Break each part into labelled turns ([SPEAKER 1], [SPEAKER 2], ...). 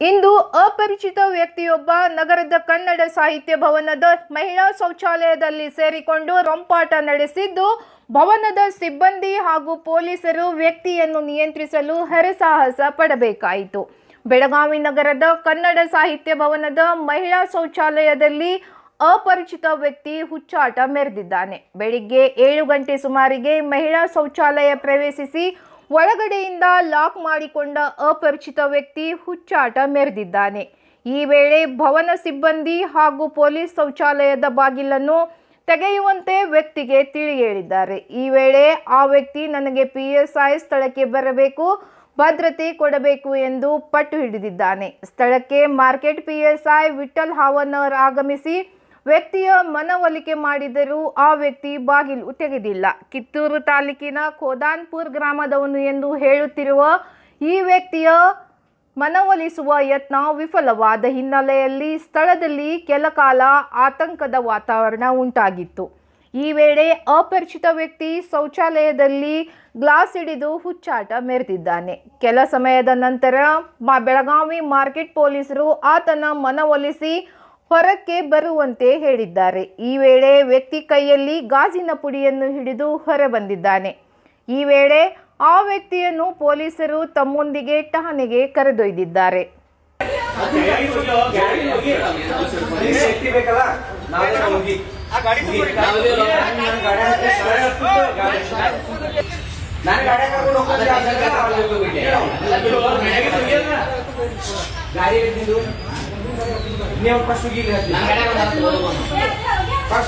[SPEAKER 1] ಇಂದು ಅಪರಿಚಿತ ವ್ಯಕ್ತಿಯೊಬ್ಬ ನಗರದ ಕನ್ನಡ ಸಾಹಿತ್ಯ ಭವನದ ಮಹಿಳಾ ಶೌಚಾಲಯದಲ್ಲಿ ಸೇರಿಕೊಂಡು ರಂಪಾಟ ನಡೆಸಿದ್ದು ಭವನದ ಸಿಬ್ಬಂದಿ ಹಾಗೂ ಪೊಲೀಸರು ವ್ಯಕ್ತಿಯನ್ನು ನಿಯಂತ್ರಿಸಲು ಹರಸಾಹಸ ಪಡಬೇಕಾಯಿತು ಬೆಳಗಾವಿ ನಗರದ ಕನ್ನಡ ಸಾಹಿತ್ಯ ಭವನದ ಮಹಿಳಾ ಶೌಚಾಲಯದಲ್ಲಿ ಅಪರಿಚಿತ ವ್ಯಕ್ತಿ ಹುಚ್ಚಾಟ ಮೆರೆದಿದ್ದಾನೆ ಬೆಳಿಗ್ಗೆ ಏಳು ಗಂಟೆ ಸುಮಾರಿಗೆ ಮಹಿಳಾ ಶೌಚಾಲಯ ಪ್ರವೇಶಿಸಿ ಒಳಗಡೆಯಿಂದ ಲಾಕ್ ಮಾಡಿಕೊಂಡ ಅಪರಿಚಿತ ವ್ಯಕ್ತಿ ಹುಚ್ಚಾಟ ಮೆರೆದಿದ್ದಾನೆ ಈ ವೇಳೆ ಭವನ ಸಿಬ್ಬಂದಿ ಹಾಗೂ ಪೊಲೀಸ್ ಶೌಚಾಲಯದ ಬಾಗಿಲನ್ನು ತೆಗೆಯುವಂತೆ ವ್ಯಕ್ತಿಗೆ ತಿಳಿ ಹೇಳಿದ್ದಾರೆ ಈ ವೇಳೆ ಆ ವ್ಯಕ್ತಿ ನನಗೆ ಪಿ ಎಸ್ ಐ ಸ್ಥಳಕ್ಕೆ ಬರಬೇಕು ಭದ್ರತೆ ಕೊಡಬೇಕು ಎಂದು ಪಟ್ಟು ಹಿಡಿದಿದ್ದಾನೆ ಸ್ಥಳಕ್ಕೆ market P S I Vithal Havannar ಆಗಮಿಸಿ ವ್ಯಕ್ತಿಯ ಮನವೊಲಿಕೆ ಮಾಡಿದರೂ ಆ ವ್ಯಕ್ತಿ ಬಾಗಿಲು ತೆಗೆದಿಲ್ಲ ಕಿತ್ತೂರು ತಾಲೂಕಿನ ಖೋದಾನ್ಪುರ್ ಗ್ರಾಮದವನು ಎಂದು ಹೇಳುತ್ತಿರುವ ಈ ವ್ಯಕ್ತಿಯ ಮನವೊಲಿಸುವ ಯತ್ನ ವಿಫಲವಾದ ಹಿನ್ನೆಲೆಯಲ್ಲಿ ಸ್ಥಳದಲ್ಲಿ ಕೆಲ ಕಾಲ ಆತಂಕದ ವಾತಾವರಣ ಉಂಟಾಗಿತ್ತು ಈ ವೇಳೆ ಅಪರಿಚಿತ ವ್ಯಕ್ತಿ ಶೌಚಾಲಯದಲ್ಲಿ ಗ್ಲಾಸ್ ಹಿಡಿದು ಹುಚ್ಚಾಟ ಮೆರೆದಿದ್ದಾನೆ ಕೆಲ ಸಮಯದ ನಂತರ ಮ ಬೆಳಗಾವಿ ಮಾರ್ಕೆಟ್ ಪೊಲೀಸರು ಆತನ ಮನವೊಲಿಸಿ ಹೊರಕ್ಕೆ ಬರುವಂತೆ ಹೇಳಿದ್ದಾರೆ ಈ ವೇಳೆ ವ್ಯಕ್ತಿ ಕೈಯಲ್ಲಿ ಗಾಜಿನ ಪುಡಿಯನ್ನು ಹಿಡಿದು ಹೊರಬಂದಿದ್ದಾನೆ ಈ ವೇಳೆ ಆ ವ್ಯಕ್ತಿಯನ್ನು ಪೊಲೀಸರು ತಮ್ಮೊಂದಿಗೆ ಠಾಣೆಗೆ ಕರೆದೊಯ್ದಿದ್ದಾರೆ
[SPEAKER 2] ಶಕ್ತಿ ಬೇಕಲ್ಲ ನಾವೇ ಹೋಗಿ ನಾನು ಗಾಡಿ ಕರ್ಕೊಂಡು ಗಾಡಿ ನಿಂದು ನೀವು ಫಸ್ಟ್ ಹೋಗಿ ಫಸ್ಟ್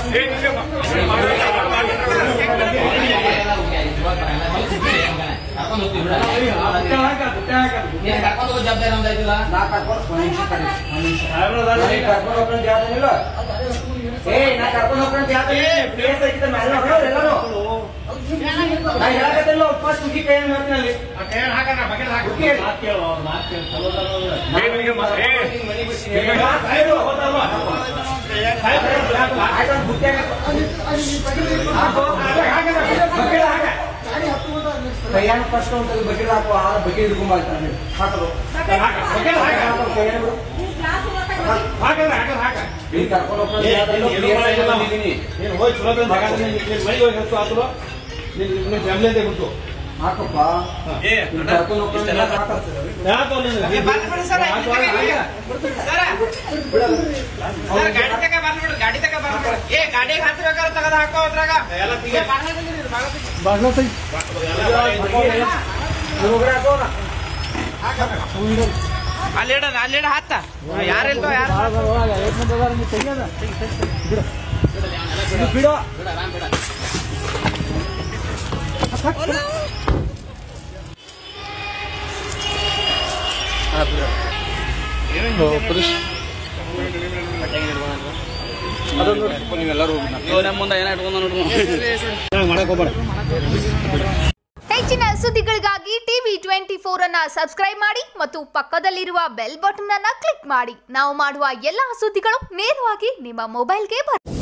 [SPEAKER 2] ನಾ ಕರ್ಕೊಂಡು ಒಂದು ನಿಮಿಷ ತಡಿ, ಒಂದು ನಿಮಿಷ. ನನಗೆ ಕರ್ಕೊಂಡು ಹೋಗ್ಕೊಂಡು ಜಾತನಿಲ್ಲ ಏ ನಾ ಕರ್ಕೊಂಡು ಹೋಗ್ಕೊಂಡು ಜಾತನಿ ಪ್ಲೇಸ್ ಐತೆ ಮೇಲೆ ನೋಡು ಎಲ್ಲರೂ ನಾ ಹೇಳಕತ್ತಿಲ್ಲ ಫಸ್ಟ್ ಹುಡುಗಿ ಕೈ ಹೇಳ್ತೀನಿ ಅಲ್ಲಿ ಹುಡುಗಿ ಮನೆಗೆ ಬಿಡ್ತೀನಿ ಆಯ್ತು ಒಂದು ಬುಟ್ಟಿ ಹಾಕು. ಬಕೆಟ್ ಹಾಕ. ಕೈಯಾನ ಫಸ್ಟ್ ಒಂದು ಬಕೆಟ್ ಹಾಕು ಆ ಬಕೆಟ್ ಹಿಡ್ಕೊಂಡ್ ಬರ್ತಾನೆ ಹಾಕಲು ಕೈಯಾನ ಬಿಡು. ಇಲ್ಲಿ ಕರ್ಕೊಂಡು ಹೋಗ್ಕೊಂಡು ಜಾತನಿಲ್ಲ, place ಐತೆ ಬಂದಿದ್ದೀನಿ. ಹಾಕಪ್ಪ ಇಲ್ಲಿ ಕರ್ಕೊಂಡು ಹೋಗ್ಕೊಂಡು ಜಾತ ಹಾಕಪ್ಪ.
[SPEAKER 3] ಗಾಡಿ ತಗ ಬರ್ಬಿಡು ಏ ಗಾಡಿ ಹತ್ತಿರ ತಗದ ಹಾಕೋ ಅದ್ರಾಗ
[SPEAKER 2] ಹೋಗ್ರಿ ಹಾಕು ಅವ್ನ.
[SPEAKER 3] ಅಲ್ಲಿಡ ಅಲ್ಲಿಡ ಹತ್ತ ಯಾರಿಲ್ದೋ ಯಾರು
[SPEAKER 2] ಬಿಡು
[SPEAKER 4] ಹೆಚ್ಚಿನ ಸುದ್ದಿಗಳಿಗಾಗಿ ಟಿವಿ ಟ್ವೆಂಟಿ ಫೋರ್ ಅನ್ನ ಸಬ್ಸ್ಕ್ರೈಬ್ ಮಾಡಿ ಮತ್ತು ಪಕ್ಕದಲ್ಲಿರುವ ಬೆಲ್ ಬಟನ್ ಅನ್ನ ಕ್ಲಿಕ್ ಮಾಡಿ ನಾವು ಮಾಡುವ ಎಲ್ಲಾ ಸುದ್ದಿಗಳು ನೇರವಾಗಿ ನಿಮ್ಮ ಮೊಬೈಲ್ಗೆ ಬರುತ್ತೆ